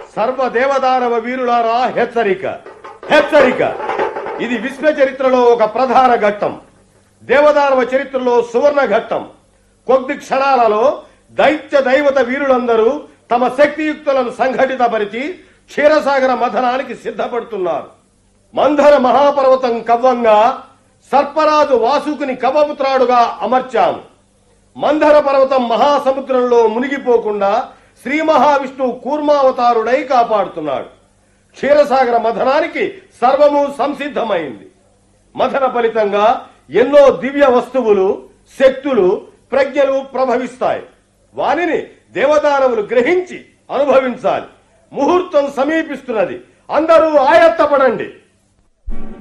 సర్వదేవదానవ వీరులారా హెచ్చరిక హెచ్చరిక ఇది విశ్వ చరిత్రలో ఒక ప్రధాన ఘట్టం దేవదానవ చరిత్రలో సువర్ణ ఘట్టం కొద్ది క్షణాలలో దైత్య దైవత వీరులందరూ తమ శక్తియుక్తులను సంఘటితపరిచి క్షీరసాగర మథనానికి సిద్ధపడుతున్నారు మంధర మహాపర్వతం కవ్వంగా సర్పరాజు వాసుకుని కవపుత్రాడుగా అమర్చాము మంధర పర్వతం మహాసముద్రంలో మునిగిపోకుండా శ్రీ మహావిష్ణువు కూర్మావతారుడై కాపాడుతున్నాడు క్షీరసాగర మథనానికి సర్వము సంసిద్ధమైంది మథన ఫలితంగా ఎన్నో దివ్య వస్తువులు శక్తులు ప్రజ్ఞలు ప్రభవిస్తాయి వానిని దేవదానవులు గ్రహించి అనుభవించాలి ముహూర్తం సమీపిస్తున్నది అందరూ ఆయత్తపడండి